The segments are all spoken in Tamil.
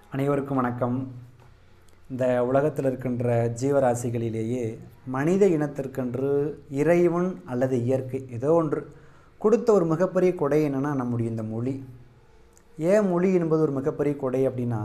அனைவருக்கும் வணக்கம் இந்த உலகத்தில் இருக்கின்ற ஜீவராசிகளிலேயே மனித இனத்திற்கென்று இறைவன் அல்லது இயற்கை ஏதோ ஒன்று கொடுத்த ஒரு மிகப்பெரிய கொடை என்னென்னா நம்முடைய இந்த மொழி ஏன் மொழி என்பது ஒரு மிகப்பெரிய கொடை அப்படின்னா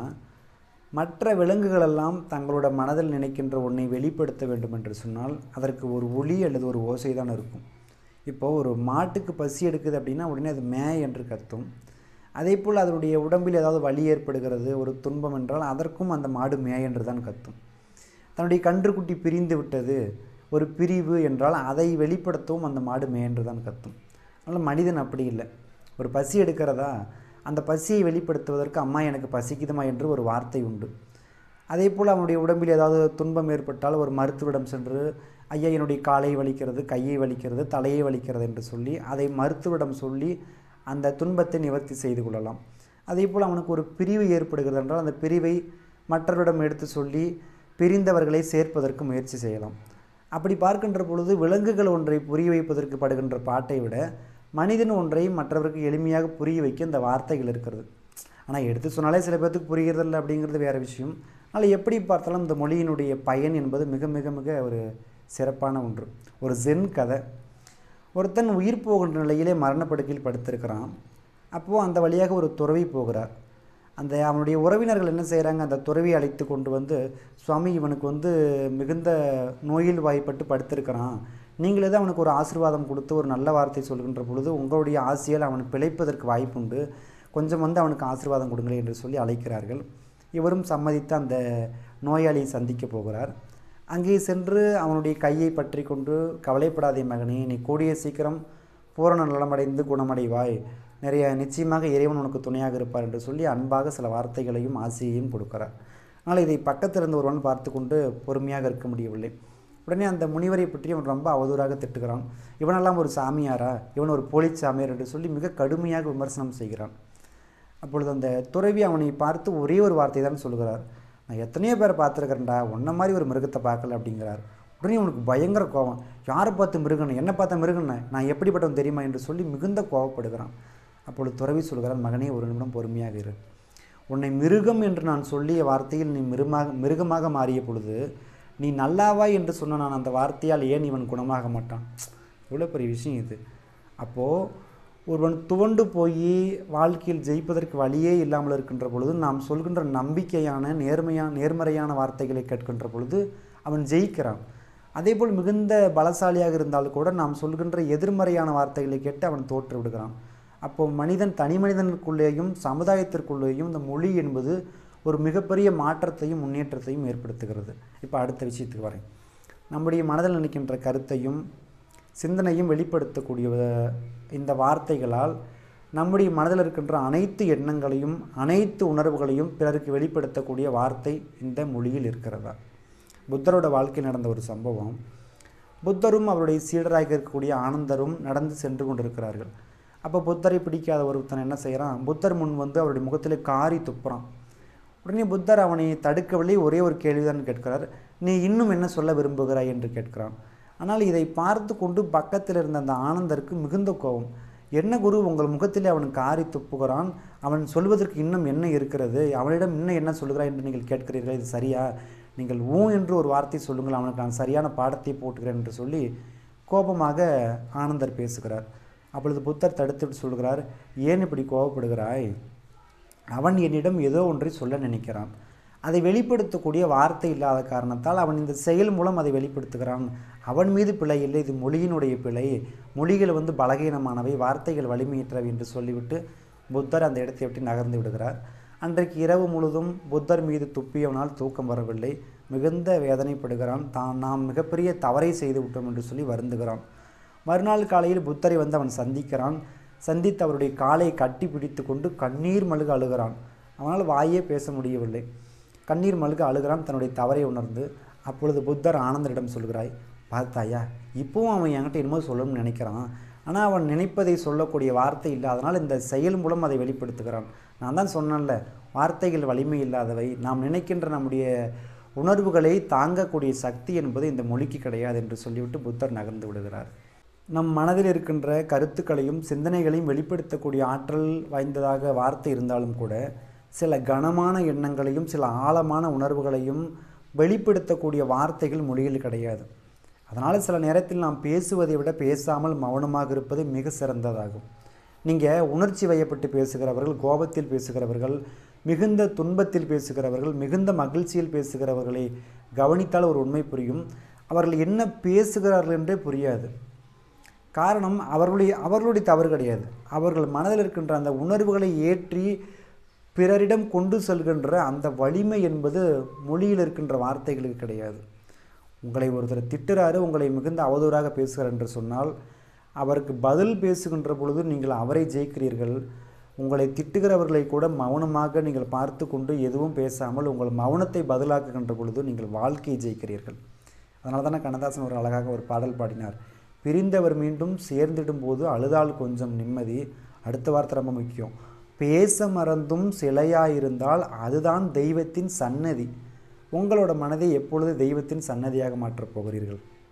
மற்ற விலங்குகளெல்லாம் தங்களோட மனதில் நினைக்கின்ற ஒன்றை வெளிப்படுத்த வேண்டும் என்று சொன்னால் அதற்கு ஒரு ஒளி அல்லது ஒரு ஓசை தான் இருக்கும் இப்போது ஒரு மாட்டுக்கு பசி எடுக்குது அப்படின்னா உடனே அது மே என்று கத்தும் அதே போல் அதனுடைய உடம்பில் ஏதாவது வலி ஏற்படுகிறது ஒரு துன்பம் என்றால் அதற்கும் அந்த மாடு மே என்று தான் கத்தும் தன்னுடைய கன்றுக்குட்டி பிரிந்து விட்டது ஒரு பிரிவு என்றால் அதை வெளிப்படுத்தவும் அந்த மாடு மே என்று தான் கத்தும் அதனால் மனிதன் அப்படி இல்லை ஒரு பசி எடுக்கிறதா அந்த பசியை வெளிப்படுத்துவதற்கு அம்மா எனக்கு பசிக்குதுமா என்று ஒரு வார்த்தை உண்டு அதே போல் அவனுடைய உடம்பில் ஏதாவது துன்பம் ஏற்பட்டால் ஒரு மருத்துவரிடம் சென்று ஐயா என்னுடைய காலை வலிக்கிறது கையை வலிக்கிறது தலையை வலிக்கிறது என்று சொல்லி அதை மருத்துவரிடம் சொல்லி அந்த துன்பத்தை நிவர்த்தி செய்து கொள்ளலாம் அதே போல் அவனுக்கு ஒரு பிரிவு ஏற்படுகிறது என்றால் அந்த பிரிவை மற்றவரிடம் எடுத்து சொல்லி பிரிந்தவர்களை சேர்ப்பதற்கு முயற்சி செய்யலாம் அப்படி பார்க்கின்ற பொழுது விலங்குகள் ஒன்றை புரிய வைப்பதற்கு படுகின்ற பாட்டை விட மனிதன் ஒன்றை மற்றவருக்கு எளிமையாக புரிய வைக்க இந்த வார்த்தைகள் இருக்கிறது ஆனால் எடுத்து சொன்னாலே சில பேர்த்துக்கு புரிகிறதில்ல அப்படிங்கிறது வேறு விஷயம் ஆனால் எப்படி பார்த்தாலும் இந்த மொழியினுடைய பயன் என்பது மிக மிக மிக ஒரு சிறப்பான ஒன்று ஒரு ஜென் கதை ஒருத்தன் உயிர் போகின்ற நிலையிலே மரணப்படுக்கையில் படுத்திருக்கிறான் அப்போது அந்த வழியாக ஒரு துறவி போகிறார் அந்த அவனுடைய உறவினர்கள் என்ன செய்கிறாங்க அந்த துறவியை அழைத்து கொண்டு வந்து சுவாமி இவனுக்கு வந்து மிகுந்த நோயில் வாய்ப்பட்டு படுத்திருக்கிறான் நீங்களே தான் அவனுக்கு ஒரு ஆசீர்வாதம் கொடுத்து ஒரு நல்ல வார்த்தை சொல்கின்ற பொழுது உங்களுடைய ஆசையால் அவன் பிழைப்பதற்கு வாய்ப்புண்டு கொஞ்சம் வந்து அவனுக்கு ஆசீர்வாதம் கொடுங்களேன் என்று சொல்லி அழைக்கிறார்கள் இவரும் சம்மதித்து அந்த நோயாளியை சந்திக்க போகிறார் அங்கே சென்று அவனுடைய கையை பற்றி கொண்டு கவலைப்படாதே மகனே நீ கூடிய சீக்கிரம் பூரண நலமடைந்து குணமடைவாய் நிறைய நிச்சயமாக இறைவன் உனக்கு துணையாக இருப்பார் என்று சொல்லி அன்பாக சில வார்த்தைகளையும் ஆசையையும் கொடுக்கிறார் ஆனால் இதை பக்கத்தில் இருந்து ஒருவன் பார்த்து கொண்டு பொறுமையாக இருக்க முடியவில்லை உடனே அந்த முனிவரை பற்றி அவன் ரொம்ப அவதூறாக திட்டுகிறான் இவனெல்லாம் ஒரு சாமியாரா இவன் ஒரு போலி சாமியார் என்று சொல்லி மிக கடுமையாக விமர்சனம் செய்கிறான் அப்பொழுது அந்த துறவி அவனை பார்த்து ஒரே ஒரு வார்த்தை தான் சொல்கிறார் நான் எத்தனையோ பேரை பார்த்துருக்கிறேன்டா உன்ன மாதிரி ஒரு மிருகத்தை பார்க்கல அப்படிங்கிறார் உடனே உனக்கு பயங்கர கோபம் யாரை பார்த்து மிருகன்னு என்ன பார்த்த மிருகன்னு நான் எப்படிப்பட்டவன் தெரியுமா என்று சொல்லி மிகுந்த கோபப்படுகிறான் அப்பொழுது துறவி சொல்கிறான் மகனே ஒரு நிமிடம் பொறுமையாக இரு உன்னை மிருகம் என்று நான் சொல்லிய வார்த்தையில் நீ மிருகமாக மிருகமாக மாறிய பொழுது நீ நல்லாவா என்று சொன்ன நான் அந்த வார்த்தையால் ஏன் இவன் குணமாக மாட்டான் எவ்வளோ பெரிய விஷயம் இது அப்போது ஒருவன் துவண்டு போய் வாழ்க்கையில் ஜெயிப்பதற்கு வழியே இல்லாமல் இருக்கின்ற பொழுது நாம் சொல்கின்ற நம்பிக்கையான நேர்மையான நேர்மறையான வார்த்தைகளை கேட்கின்ற பொழுது அவன் ஜெயிக்கிறான் அதேபோல் மிகுந்த பலசாலியாக இருந்தால் கூட நாம் சொல்கின்ற எதிர்மறையான வார்த்தைகளை கேட்டு அவன் தோற்று விடுகிறான் அப்போ மனிதன் தனி மனிதனுக்குள்ளேயும் சமுதாயத்திற்குள்ளேயும் இந்த மொழி என்பது ஒரு மிகப்பெரிய மாற்றத்தையும் முன்னேற்றத்தையும் ஏற்படுத்துகிறது இப்போ அடுத்த விஷயத்துக்கு வரேன் நம்முடைய மனதில் நினைக்கின்ற கருத்தையும் சிந்தனையும் வெளிப்படுத்தக்கூடிய இந்த வார்த்தைகளால் நம்முடைய மனதில் இருக்கின்ற அனைத்து எண்ணங்களையும் அனைத்து உணர்வுகளையும் பிறருக்கு வெளிப்படுத்தக்கூடிய வார்த்தை இந்த மொழியில் இருக்கிறதா புத்தரோட வாழ்க்கையில் நடந்த ஒரு சம்பவம் புத்தரும் அவருடைய சீடராக இருக்கக்கூடிய ஆனந்தரும் நடந்து சென்று கொண்டிருக்கிறார்கள் அப்போ புத்தரை பிடிக்காத ஒருத்தன் என்ன செய்கிறான் புத்தர் முன் வந்து அவருடைய முகத்திலே காரி துப்புறான் உடனே புத்தர் அவனை தடுக்கவில்லை ஒரே ஒரு கேள்விதான் கேட்கிறார் நீ இன்னும் என்ன சொல்ல விரும்புகிறாய் என்று கேட்கிறான் ஆனால் இதை பார்த்து கொண்டு பக்கத்தில் இருந்த அந்த ஆனந்தருக்கு மிகுந்த கோபம் என்ன குரு உங்கள் முகத்திலே அவன் காரி துப்புகிறான் அவன் சொல்வதற்கு இன்னும் என்ன இருக்கிறது அவனிடம் இன்னும் என்ன சொல்கிறாய் என்று நீங்கள் கேட்கிறீர்கள் இது சரியா நீங்கள் ஊ என்று ஒரு வார்த்தை சொல்லுங்கள் அவனுக்கு நான் சரியான பாடத்தை போட்டுக்கிறேன் என்று சொல்லி கோபமாக ஆனந்தர் பேசுகிறார் அப்பொழுது புத்தர் தடுத்துவிட்டு சொல்கிறார் ஏன் இப்படி கோபப்படுகிறாய் அவன் என்னிடம் ஏதோ ஒன்றை சொல்ல நினைக்கிறான் அதை வெளிப்படுத்தக்கூடிய வார்த்தை இல்லாத காரணத்தால் அவன் இந்த செயல் மூலம் அதை வெளிப்படுத்துகிறான் அவன் மீது பிழை இல்லை இது மொழியினுடைய பிழை மொழிகள் வந்து பலகீனமானவை வார்த்தைகள் வலிமையற்றவை என்று சொல்லிவிட்டு புத்தர் அந்த இடத்தை விட்டு நகர்ந்து விடுகிறார் அன்றைக்கு இரவு முழுதும் புத்தர் மீது துப்பியவனால் தூக்கம் வரவில்லை மிகுந்த வேதனைப்படுகிறான் தான் நாம் மிகப்பெரிய தவறை செய்து விட்டோம் என்று சொல்லி வருந்துகிறான் மறுநாள் காலையில் புத்தரை வந்து அவன் சந்திக்கிறான் சந்தித்து அவருடைய காலை கட்டி பிடித்து கொண்டு கண்ணீர் மழுக அழுகிறான் அவனால் வாயே பேச முடியவில்லை கண்ணீர் மழுக அழுகிறான் தன்னுடைய தவறை உணர்ந்து அப்பொழுது புத்தர் ஆனந்தரிடம் சொல்கிறாய் பார்த்தாயா இப்போவும் அவன் என்கிட்ட என்னமோ சொல்லணும்னு நினைக்கிறான் ஆனால் அவன் நினைப்பதை சொல்லக்கூடிய வார்த்தை இல்லை அதனால் இந்த செயல் மூலம் அதை வெளிப்படுத்துகிறான் நான் தான் சொன்னேன்ல வார்த்தைகள் வலிமை இல்லாதவை நாம் நினைக்கின்ற நம்முடைய உணர்வுகளை தாங்கக்கூடிய சக்தி என்பது இந்த மொழிக்கு கிடையாது என்று சொல்லிவிட்டு புத்தர் நகர்ந்து விடுகிறார் நம் மனதில் இருக்கின்ற கருத்துக்களையும் சிந்தனைகளையும் வெளிப்படுத்தக்கூடிய ஆற்றல் வாய்ந்ததாக வார்த்தை இருந்தாலும் கூட சில கனமான எண்ணங்களையும் சில ஆழமான உணர்வுகளையும் வெளிப்படுத்தக்கூடிய வார்த்தைகள் மொழியில் கிடையாது அதனால் சில நேரத்தில் நாம் பேசுவதை விட பேசாமல் மௌனமாக இருப்பது மிக சிறந்ததாகும் நீங்கள் உணர்ச்சி வயப்பட்டு பேசுகிறவர்கள் கோபத்தில் பேசுகிறவர்கள் மிகுந்த துன்பத்தில் பேசுகிறவர்கள் மிகுந்த மகிழ்ச்சியில் பேசுகிறவர்களை கவனித்தால் ஒரு உண்மை புரியும் அவர்கள் என்ன பேசுகிறார்கள் என்றே புரியாது காரணம் அவர்களுடைய அவர்களுடைய தவறு கிடையாது அவர்கள் மனதில் இருக்கின்ற அந்த உணர்வுகளை ஏற்றி பிறரிடம் கொண்டு செல்கின்ற அந்த வலிமை என்பது மொழியில் இருக்கின்ற வார்த்தைகளுக்கு கிடையாது உங்களை ஒருத்தர் திட்டுறாரு உங்களை மிகுந்த அவதூறாக பேசுகிறார் என்று சொன்னால் அவருக்கு பதில் பேசுகின்ற பொழுது நீங்கள் அவரை ஜெயிக்கிறீர்கள் உங்களை திட்டுகிறவர்களை கூட மௌனமாக நீங்கள் பார்த்து கொண்டு எதுவும் பேசாமல் உங்கள் மௌனத்தை பதிலாக்குகின்ற பொழுது நீங்கள் வாழ்க்கையை ஜெயிக்கிறீர்கள் அதனால தானே கண்ணதாசன் ஒரு அழகாக ஒரு பாடல் பாடினார் பிரிந்தவர் மீண்டும் சேர்ந்திடும் போது அழுதால் கொஞ்சம் நிம்மதி அடுத்த வார்த்தை ரொம்ப முக்கியம் பேச மறந்தும் சிலையாயிருந்தால் அதுதான் தெய்வத்தின் சன்னதி உங்களோட மனதை எப்பொழுது தெய்வத்தின் சன்னதியாக மாற்றப் போகிறீர்கள்